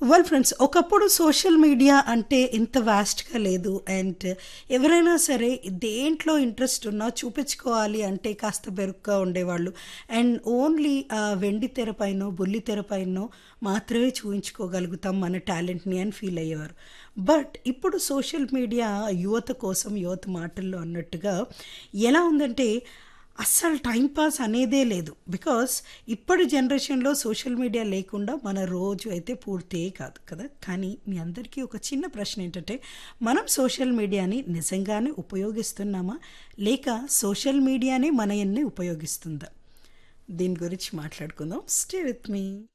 well friends ఒకప్పుడు social media అంటే ఇంత వాస్ట్గా లేదు అండ్ ఎవరైనా సరే దేంట్లో ఇంట్రెస్ట్ ఉన్నా చూపించుకోవాలి అంటే కాస్త బెరుగ్గా ఉండేవాళ్ళు అండ్ ఓన్లీ వెండి తెరపైనో బుల్లి తెరపైనో మాత్రమే చూపించుకోగలుగుతాం మన టాలెంట్ని అని ఫీల్ అయ్యేవారు బట్ ఇప్పుడు సోషల్ మీడియా యువత కోసం యువత మాటల్లో అన్నట్టుగా ఎలా ఉందంటే అస్సలు టైంపాస్ అనేదే లేదు బికాస్ ఇప్పటి జనరేషన్లో సోషల్ మీడియా లేకుండా మన రోజు అయితే పూర్తే కాదు కదా కానీ మీ అందరికీ ఒక చిన్న ప్రశ్న ఏంటంటే మనం సోషల్ మీడియాని నిజంగానే ఉపయోగిస్తున్నామా లేక సోషల్ మీడియానే మనయన్ని ఉపయోగిస్తుందా దీని గురించి మాట్లాడుకుందాం స్టే విత్ మీ